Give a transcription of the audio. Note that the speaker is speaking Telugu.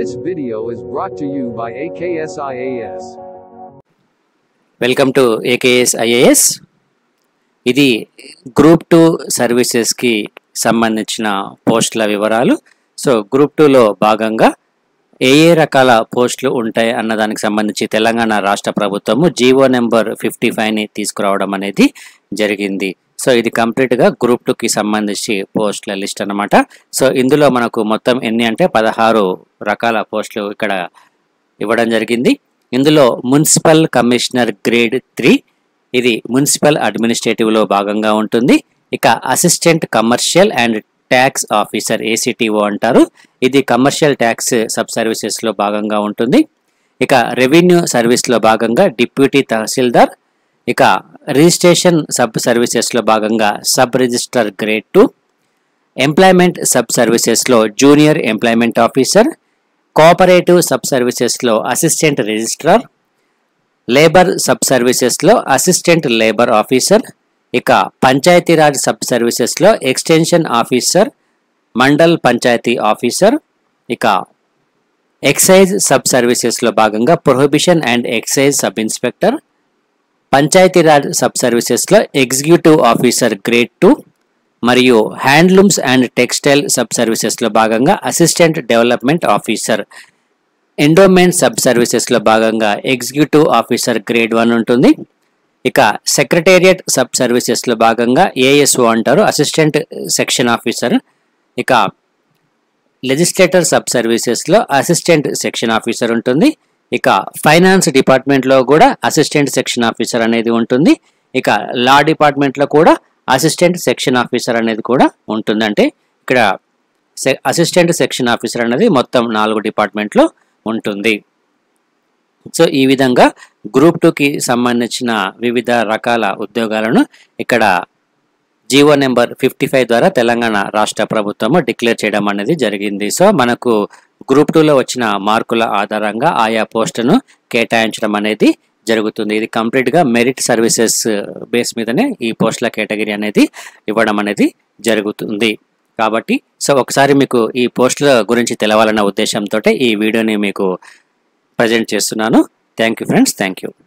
This video is brought to you by AKSIAS. Welcome to AKS IAS ఇది గ్రూప్ టూ సర్వీసెస్కి సంబంధించిన పోస్టుల వివరాలు సో గ్రూప్ టూలో భాగంగా ఏ ఏ రకాల పోస్టులు ఉంటాయి అన్న దానికి సంబంధించి తెలంగాణ రాష్ట్ర ప్రభుత్వము జీవో నెంబర్ ఫిఫ్టీ ఫైవ్ని తీసుకురావడం అనేది జరిగింది సో ఇది కంప్లీట్గా గ్రూప్ టూకి సంబంధించి పోస్టుల లిస్ట్ అన్నమాట సో ఇందులో మనకు మొత్తం ఎన్ని అంటే పదహారు రకాల పోస్టులు ఇక్కడ ఇవ్వడం జరిగింది ఇందులో మున్సిపల్ కమిషనర్ గ్రేడ్ త్రీ ఇది మున్సిపల్ అడ్మినిస్ట్రేటివ్లో భాగంగా ఉంటుంది ఇక assistant commercial and tax officer ACTO అంటారు ఇది కమర్షియల్ ట్యాక్స్ సబ్ సర్వీసెస్లో భాగంగా ఉంటుంది ఇక రెవెన్యూ సర్వీస్లో భాగంగా డిప్యూటీ తహసీల్దార్ ఇక రిజిస్ట్రేషన్ సబ్ సర్వీసెస్లో భాగంగా sub register grade two employment sub సర్వీసెస్లో junior employment officer cooperative sub సర్వీసెస్లో అసిస్టెంట్ రిజిస్ట్రార్ లేబర్ సబ్ సర్వీసెస్లో అసిస్టెంట్ లేబర్ ఆఫీసర్ ఇక పంచాయతీరాజ్ సబ్ సర్వీసెస్లో extension officer mandal panchayat officer ఇక ఎక్సైజ్ సబ్ సర్వీసెస్లో భాగంగా prohibition and excise sub inspector Panchayati Raj sub సర్వీసెస్లో ఎగ్జిక్యూటివ్ ఆఫీసర్ గ్రేడ్ టూ మరియు హ్యాండ్లూమ్స్ అండ్ టెక్స్టైల్ సబ్ సర్వీసెస్లో భాగంగా assistant development officer endowment sub సర్వీసెస్లో భాగంగా ఎగ్జిక్యూటివ్ ఆఫీసర్ గ్రేడ్ వన్ ఉంటుంది ఇక సెక్రటేరియట్ సబ్ సర్వీసెస్లో భాగంగా ఏఎస్ఓ అంటారు అసిస్టెంట్ సెక్షన్ ఆఫీసర్ ఇక లెజిస్లేటర్ సబ్ సర్వీసెస్లో అసిస్టెంట్ సెక్షన్ ఆఫీసర్ ఉంటుంది ఇక ఫైనాన్స్ డిపార్ట్మెంట్లో కూడా అసిస్టెంట్ సెక్షన్ ఆఫీసర్ అనేది ఉంటుంది ఇక లా డిపార్ట్మెంట్లో కూడా అసిస్టెంట్ సెక్షన్ ఆఫీసర్ అనేది కూడా ఉంటుంది అంటే ఇక్కడ అసిస్టెంట్ సెక్షన్ ఆఫీసర్ అనేది మొత్తం నాలుగు డిపార్ట్మెంట్లో ఉంటుంది సో ఈ విధంగా గ్రూప్ టూకి సంబంధించిన వివిధ రకాల ఉద్యోగాలను ఇక్కడ జీవో నెంబర్ ఫిఫ్టీ ఫైవ్ ద్వారా తెలంగాణ రాష్ట్ర ప్రభుత్వము డిక్లేర్ చేయడం అనేది జరిగింది సో మనకు గ్రూప్ టూలో వచ్చిన మార్కుల ఆధారంగా ఆయా పోస్టును కేటాయించడం అనేది జరుగుతుంది ఇది కంప్లీట్గా మెరిట్ సర్వీసెస్ బేస్ మీదనే ఈ పోస్టుల కేటగిరీ అనేది ఇవ్వడం అనేది జరుగుతుంది కాబట్టి సో ఒకసారి మీకు ఈ పోస్టుల గురించి తెలవాలన్న ఉద్దేశంతో ఈ వీడియోని మీకు ప్రజెంట్ చేస్తున్నాను thank you friends thank you